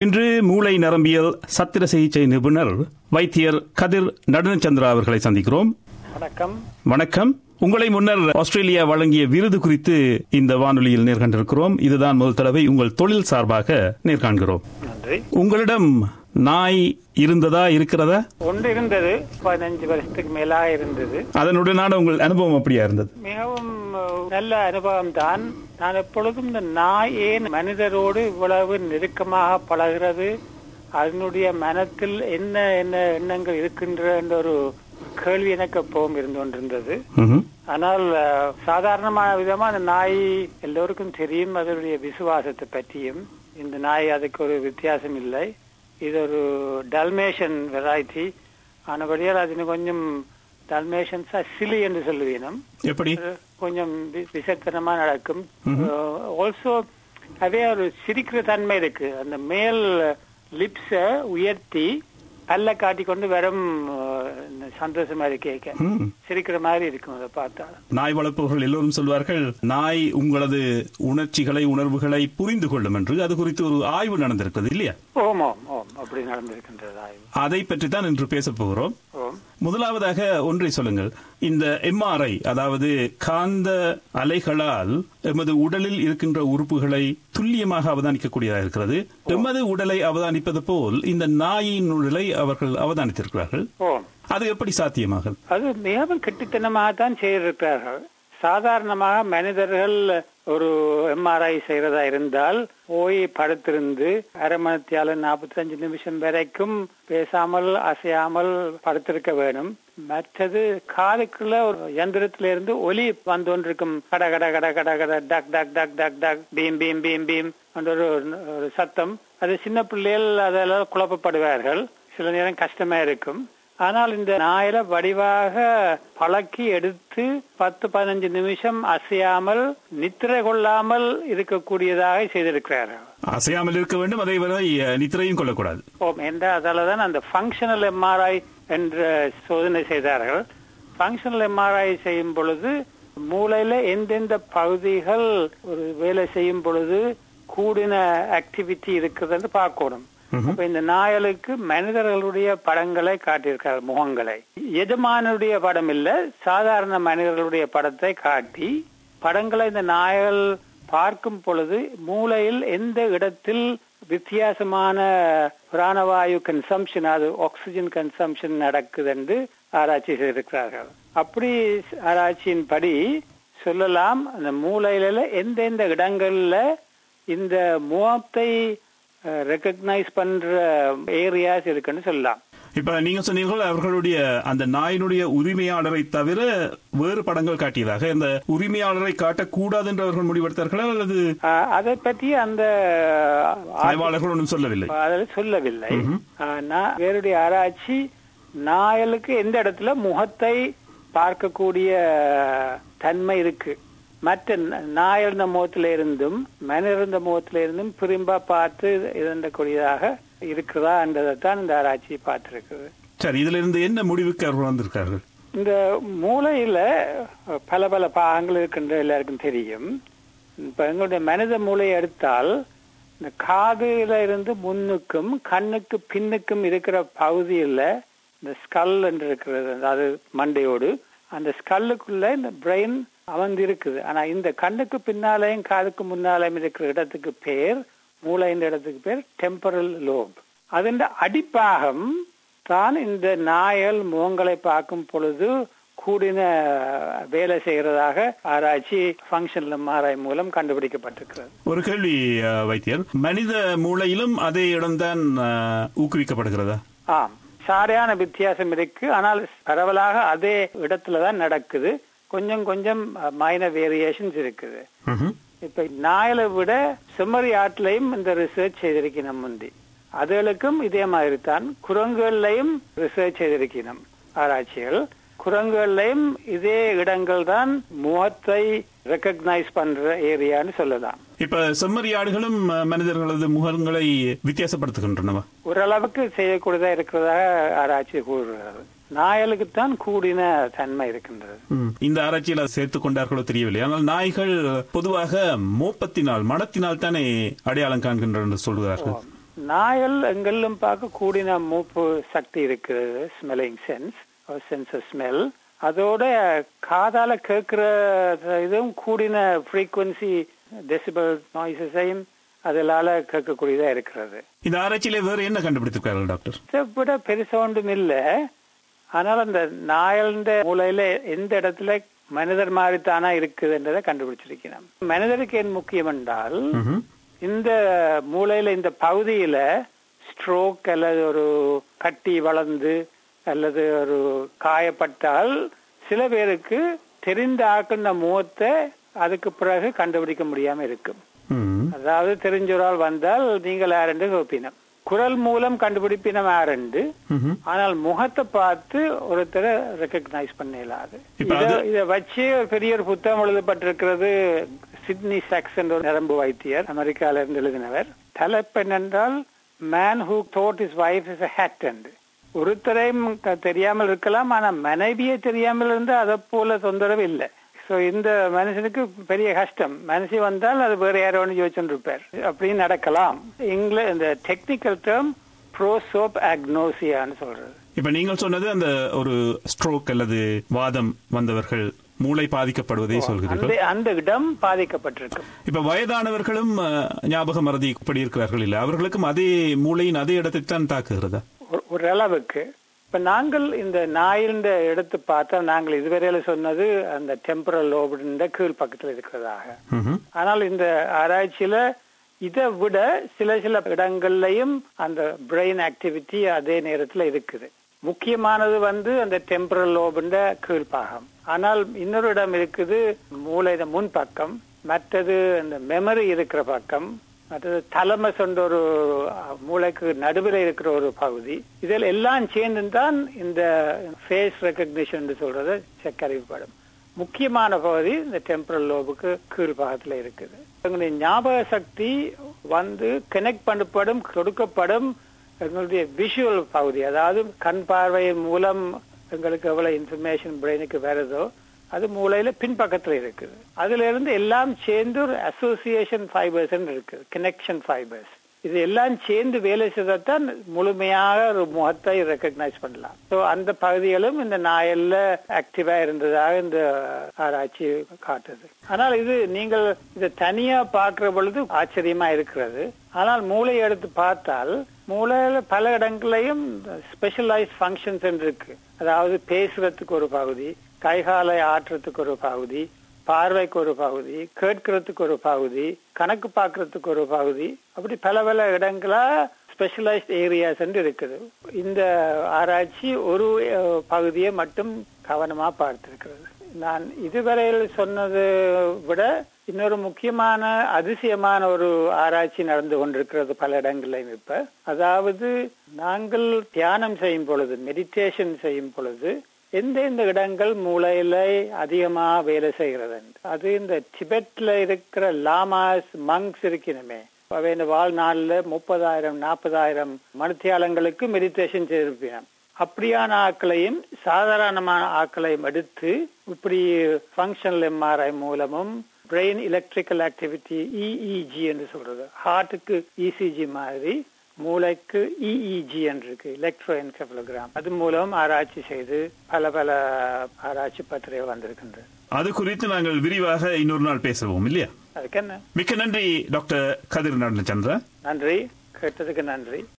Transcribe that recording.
இன்று மூளை நரம்பியல் சத்திர சிகிச்சை நிபுணர் வைத்தியர் கதிர் நடனச்சந்திரா அவர்களை சந்திக்கிறோம் வணக்கம் வணக்கம் உங்களை முன்னர் ஆஸ்திரேலியா வழங்கிய விருது குறித்து இந்த வானொலியில் நேர்கண்டிருக்கிறோம் இதுதான் முதல் தடவை உங்கள் தொழில் சார்பாக நேர்காண்கிறோம் நன்றி உங்களிடம் நாய் இருந்ததா இருக்கிறதா ஒன்று இருந்தது பதினஞ்சு வருஷத்துக்கு மேலாக இருந்தது அதனுடனான உங்கள் அனுபவம் அப்படியா இருந்தது மிகவும் அஹ், நல்ல அனுபவம் தான் நான் எப்பொழுதும் இந்த நாய் ஏன் மனிதரோடு இவ்வளவு நெருக்கமாக பழகிறது அதனுடைய மனத்தில் என்ன என்ன எண்ணங்கள் இருக்கின்ற என்ற ஒரு கேள்வி எனக்கு எப்பவும் இருந்து கொண்டிருந்தது ம்ஹும். ஆனால் அஹ், சாதாரணமான விதமா அந்த நாய் எல்லோருக்கும் தெரியும் அதனுடைய விசுவாசத்தை பற்றியும் இந்த நாய் அதுக்கு ஒரு வித்தியாசம் இல்லை இது ஒரு டல்மேஷன் வெரைட்டி ஆனபடியால் அது கொஞ்சம் டல்மேஷன்ஸா சிலி என்று சொல்லுவீனம் எப்படி அது கொஞ்சம் வி- விசத்தனமா நடக்கும் ஆல்சோ அதே ஒரு சிரிக்கிற தன்மை இருக்கு அந்த மேல் லிப்ஸ உயர்த்தி பல்ல காட்டி கொண்டு வெறும் அஹ், சந்தோஷமா இருக்கேக்க ம். சிரிக்கிற மாதிரி இருக்கும் அதை பார்த்தா நாய் வளர்ப்பவர்கள் எல்லோரும் சொல்வார்கள் நாய் உங்களது உணர்ச்சிகளை உணர்வுகளை புரிந்து கொள்ளும் என்று அது குறித்து ஒரு ஆய்வு நடந்திருக்கிறது இல்லையா ஓம் ஓம் ஓம் அப்படி நடந்திருக்கின்றது ஆய்வு அதை பற்றி தான் இன்று பேசப் போகிறோம் ஓம் முதலாவதாக ஒன்றை சொல்லுங்கள் இந்த எம்ஆர்ஐ அதாவது காந்த அலைகளால் எமது உடலில் இருக்கின்ற உறுப்புகளை துல்லியமாக அவதானிக்கக்கூடியதாக இருக்கிறது எமது உடலை அவதானிப்பது போல் இந்த நாயின் உடலை அவர்கள் அவதானித்திருக்கிறார்கள் ஓம் அது எப்படி சாத்தியமாகும் அது மிகவும் கெட்டித்தனமாகத்தான் செய்திருக்கிறார்கள் சாதாரணமாக மனிதர்கள் ஒரு எம்ஆர்ஐ செய்யறதா இருந்தால் போய் படுத்திருந்து அரை மணித்தியால நாற்பத்தஞ்சு நிமிஷம் வரைக்கும் பேசாமல் அசையாமல் படுத்திருக்க வேணும் மற்றது காதுக்குள்ள ஒரு யந்திரத்தில இருந்து ஒலி வந்து கொண்டிருக்கும் கட கட கட கட கட டக் டக் டக் டக் டக் பீம் பீம் பீம் பீம் என்ற ஒரு ஒரு சத்தம் அது சின்ன பிள்ளைகள் அதெல்லாம் குழப்பப்படுவார்கள் சில நேரம் கஷ்டமா இருக்கும் ஆனால் இந்த நாயில வடிவாக பழக்கி எடுத்து பத்து பதினஞ்சு நிமிஷம் அசையாமல் நித்திரை கொள்ளாமல் இருக்கக்கூடியதாக செய்திருக்கிறார்கள் அசையாமல் இருக்க வேண்டும் அதே வரை அஹ், நித்திரையும் கொள்ளக்கூடாது ஓம் என்ற அதாலதான் அந்த ஃபங்க்ஷனல் எம்ஆர்ஐ என்ற சோதனை செய்தார்கள் ஃபங்க்ஷனல் எம்ஆர்ஐ செய்யும் பொழுது மூளையில எந்தெந்த பகுதிகள் ஒரு வேலை செய்யும் பொழுது கூடின ஆக்டிவிட்டி இருக்குதுன்னு பார்க்கணும் அப்ப இந்த நாயலுக்கு மனிதர்களுடைய படங்களை காட்டியிருக்கார் முகங்களை எஜமானுடைய படம் இல்ல சாதாரண மனிதர்களுடைய படத்தை காட்டி படங்களை இந்த நாயல் பார்க்கும் பொழுது மூளையில் எந்த இடத்தில் வித்தியாசமான பிராணவாயு கன்சம்ஷன் அது ஆக்சிஜன் கன்சம்ஷன் நடக்குது என்று ஆராய்ச்சி செய்திருக்கிறார்கள் அப்படி ஆராய்ச்சியின்படி சொல்லலாம் அந்த மூளையில எந்தெந்த இடங்கள்ல இந்த முகத்தை ரெக்கக்னைஸ் பண்ற ஏரியாஸ் இருக்குன்னு சொல்லலாம் இப்ப நீங்க சொன்னீர்கள் அவர்களுடைய அந்த நாயினுடைய உரிமையாளரை தவிர வேறு படங்கள் காட்டியதாக இந்த உரிமையாளரை காட்டக்கூடாது என்று அவர்கள் முடிவெடுத்தார்களா அல்லது ஆஹ், அதை பற்றி அந்த ஆய்வாளர்கள் ஒன்றும் சொல்லவில்லை அதில் சொல்லவில்லை ஆனா வேறுடைய ஆராய்ச்சி நாயலுக்கு எந்த இடத்துல முகத்தை பார்க்கக்கூடிய தன்மை இருக்கு மற்ற ந- நாய் இருந்த முகத்தில இருந்தும் மனித இருந்த முகத்தில இருந்தும் பிரிம்பா பார்த்து இருந்தக்கூடியதாக இருக்கிறதா என்றதைத்தான் இந்த ஆராய்ச்சி பார்த்திருக்குது சரி இதுல இருந்து என்ன முடிவுக்கு அவர்கள் வந்திருக்கார்கள் இந்த மூளையில பல பல பாகங்கள் இருக்கின்ற எல்லாருக்கும் தெரியும் இப்ப எங்களுடைய மனித மூளையை எடுத்தால் இந்த காதுல இருந்து முன்னுக்கும் கண்ணுக்கு பின்னுக்கும் இருக்கிற பகுதியில் இந்த ஸ்கல் என்று இருக்கிறது அதாவது மண்டையோடு அந்த ஸ்கல்லுக்குள்ள இந்த பிரெயின் அமர்ந்து இருக்குது ஆனா இந்த கண்ணுக்கு பின்னாலேயும் காதுக்கு முன்னாலேயும் இருக்கிற இடத்துக்கு பேர் மூளையின் இடத்துக்கு பேர் டெம்பரல் லோப் அதன் அடிப்பாகம் தான் இந்த நாயல் முகங்களை பார்க்கும் பொழுது கூடின வேலை செய்கிறதாக ஆராய்ச்சி ஃபங்க்ஷன்ல மாறாய் மூலம் கண்டுபிடிக்கப்பட்டிருக்கிறது ஒரு கேள்வி அஹ், வைத்தியர் மனித மூளையிலும் அதே இடம்தான் அஹ், ஊக்குவிக்கப்படுகிறதா ஆம் சாரையான வித்தியாசம் இருக்கு ஆனால் பரவலாக அதே இடத்துல தான் நடக்குது கொஞ்சம் கொஞ்சம் மைனர் வேரியேஷன்ஸ் இருக்குது ம்ஹும். இப்ப நாயலை விட செம்மறி ஆட்டிலையும் இந்த ரிசர்ச் செய்திருக்கணும் முந்தி அதுகளுக்கும் இதே மாதிரி தான் குரங்குகள்லையும் ரிசர்ச் செய்திருக்கணும் ஆராய்ச்சிகள் குரங்குகள்லையும் இதே இடங்கள் தான் முகத்தை ரெக்கக்னைஸ் பண்ற ஏரியான்னு சொல்லலாம் இப்ப செம்மறியாடுகளும் அஹ், மனிதர்களது முகங்களை வித்தியாசப்படுத்துகின்றனவா ஓரளவுக்கு செய்யக்கூடியதா இருக்கிறதாக ஆராய்ச்சி கூறுகிறது நாயலுக்குத்தான் கூடின தன்மை இருக்கின்றது ம். இந்த ஆராய்ச்சியில் சேர்த்துக் கொண்டார்களோ தெரியவில்லை ஆனால் நாய்கள் பொதுவாக மோப்பத்தினால் மனத்தினால் தானே அடையாளம் காண்கின்றன என்று சொல்கிறார்கள் நாயல் எங்கெல்லாம் பார்க்க கூடின மூப்பு சக்தி இருக்கிறது ஸ்மெல்லிங் சென்ஸ் சென்ஸ் ஸ்மெல் அதோட காதால கேட்கிற இதுவும் கூடின ஃப்ரீக்குவன்சி டெசிபல் நாய்ஸஸையும் அதனால கேட்கக்கூடியதா இருக்கிறது இந்த ஆராய்ச்சியில வேற என்ன கண்டுபிடித்திருக்கார்கள் டாக்டர் இதை விட பெருசா ஒன்றும் இல்ல ஆனால் அந்த நாயல்ந்த மூலையில எந்த இடத்துல மனிதர் மாதிரி தானா இருக்குதுன்றதை கண்டுபிடிச்சிருக்கிறோம் மனிதருக்கு ஏன் முக்கியம் என்றால் ம்ஹும். இந்த மூளையில இந்த பகுதியில ஸ்ட்ரோக் அல்லது ஒரு கட்டி வளர்ந்து அல்லது ஒரு காயப்பட்டால் சில பேருக்கு தெரிந்த ஆக்கின முகத்தை அதுக்கு பிறகு கண்டுபிடிக்க முடியாம இருக்கும் ம். அதாவது தெரிஞ்ச ஒரு ஆள் வந்தால் நீங்கள் யாரென்று கேட்பினம் குரல் மூலம் கண்டுபிடிப்பினம் யாரென்று ம்ஹும். ஆனால் முகத்தை பார்த்து ஒருத்தரை ரெக்கக்னைஸ் பண்ண இயலாது இப்ப இத- அது- இத வச்சு ஒரு பெரிய ஒரு புத்தகம் எழுதப்பட்டிருக்கிறது சிட்னி சாக்ஸ் என்ற ஒரு நரம்பு வைத்தியர் அமெரிக்கால இருந்து எழுதினவர் தலைப்பு என்னென்றால் man who thought his wife is hat என்று ஒருத்தரையும் க- தெரியாமல் இருக்கலாம் ஆனா மனைவியே தெரியாமல் இருந்து அதை போல தொந்தரவு இல்லை சோ இந்த மனுஷனுக்கு பெரிய கஷ்டம் மனுஷி வந்தால் அது வேற யாரோ ஒன்று யோசிச்சுட்டு இருப்பார் அப்படின்னு நடக்கலாம் இங்கில இந்த டெக்னிக்கல் டேர்ம் ப்ரோசோப் அக்னோசியான்னு சொல்றது இப்ப நீங்கள் சொன்னது அந்த ஒரு ஸ்ட்ரோக் அல்லது வாதம் வந்தவர்கள் மூளை பாதிக்கப்படுவதை சொல்கிறீர்கள் அந்த அந்த இடம் பாதிக்கப்பட்டிருக்கும் இப்ப வயதானவர்களும் அஹ், ஞாபக மறதி இப்படி இருக்கிறார்கள் இல்ல அவர்களுக்கும் அதே மூளையின் அதே இடத்தை தான் தாக்குகிறதா ஒரு- ஒரு அளவுக்கு இப்ப நாங்கள் இந்த நாயின் எடுத்து பார்த்தா நாங்கள் இதுவரையில சொன்னது அந்த டெம்பரல் லோபுன்ற கீழ் பக்கத்தில் இருக்கிறதாக ம்ஹும். ஆனால் இந்த ஆராய்ச்சியில இதை விட சில சில இடங்கள்லயும் அந்த பிரெயின் ஆக்டிவிட்டி அதே நேரத்துல இருக்குது முக்கியமானது வந்து அந்த டெம்பரல் லோபுன்ற கீழ்ப்பாகம் ஆனால் இன்னொரு இடம் இருக்குது மூளையில முன் பக்கம் மற்றது அந்த மெமரி இருக்கிற பக்கம் மற்றது தலமஸ் என்ற ஒரு அஹ், மூளைக்கு நடுவில் இருக்கிற ஒரு பகுதி இதில் எல்லாம் சேர்ந்து தான் இந்த ஃபேஸ் ரெக்கக்னிஷன் சொல்றத செக் அறிவுப்படும் முக்கியமான பகுதி இந்த டெம்பரல் லோபுக்கு கீழ் பாகத்துல இருக்குது எங்களுடைய ஞாபக சக்தி வந்து கனெக்ட் பண்ணப்படும் கொடுக்கப்படும் எங்களுடைய விஷுவல் பகுதி அதாவது கண் பார்வையின் மூலம் எங்களுக்கு எவ்வளவு இன்ஃபர்மேஷன் பிரெயினுக்கு வருதோ அது மூளையில பின்பக்கத்துல இருக்குது அதுல இருந்து எல்லாம் சேர்ந்து ஒரு அசோசியேஷன் ஃபைபர்ஸ் இருக்குது கனெக்ஷன் ஃபைபர்ஸ் இது எல்லாம் சேர்ந்து வேலை செய்தான் முழுமையாக ஒரு முகத்தை ரெக்கக்னைஸ் பண்ணலாம் ஸோ அந்த பகுதிகளும் இந்த நாயல்ல ஆக்டிவா இருந்ததாக இந்த ஆராய்ச்சி காட்டுது ஆனால் இது நீங்கள் இதை தனியா பார்க்கிற பொழுது ஆச்சரியமா இருக்கிறது ஆனால் மூளையை எடுத்து பார்த்தால் மூளையில பல இடங்களையும் ஸ்பெஷலைஸ் ஃபங்க்ஷன்ஸ் இருக்கு அதாவது பேசுறதுக்கு ஒரு பகுதி கைகாலை ஆட்டுறதுக்கு ஒரு பகுதி பார்வைக்கு ஒரு பகுதி கேட்கறதுக்கு ஒரு பகுதி கணக்கு பார்க்கறதுக்கு ஒரு பகுதி அப்படி பல பல இடங்களா ஸ்பெஷலைஸ்ட் ஏரியாஸ் இருக்குது இந்த ஆராய்ச்சி ஒரு அஹ், பகுதியை மட்டும் கவனமா பார்த்திருக்கிறது நான் இதுவரையில் சொன்னதை விட இன்னொரு முக்கியமான அதிசயமான ஒரு ஆராய்ச்சி நடந்து கொண்டிருக்கிறது பல இடங்களையும் இப்ப அதாவது நாங்கள் தியானம் செய்யும் பொழுது மெடிடேஷன் செய்யும் பொழுது எந்தெந்த இடங்கள் மூளையில அதிகமா வேலை செய்கிறது அது இந்த டிபெட்ல இருக்கிற லாமாஸ் மங்ஸ் இருக்கணுமே அவை இந்த வாழ்நாள்ல முப்பதாயிரம் நாற்பதாயிரம் மணித்தியாலங்களுக்கு மெடிடேஷன் செய்திருப்பேன் அப்படியான ஆட்களையும் சாதாரணமான ஆட்களையும் எடுத்து இப்படி ஃபங்க்ஷனல் எம்ஆர்ஐ மூலமும் பிரெயின் எலக்ட்ரிக்கல் ஆக்டிவிட்டி இஇஜி என்று சொல்றது ஹார்ட்டுக்கு இசிஜி மாதிரி மூளைக்கு இஇஜி என்று இருக்கு எலக்ட்ரோ என்கெஃபலோகிராம் அது மூலம் ஆராய்ச்சி செய்து பல பல ஆராய்ச்சி பத்திரிகை வந்திருக்கின்றது அது குறித்து நாங்கள் விரிவாக இன்னொரு நாள் பேசுவோம் இல்லையா அதுக்கு என்ன மிக்க நன்றி டாக்டர் கதிர் நடனச்சந்திரா நன்றி கேட்டதுக்கு நன்றி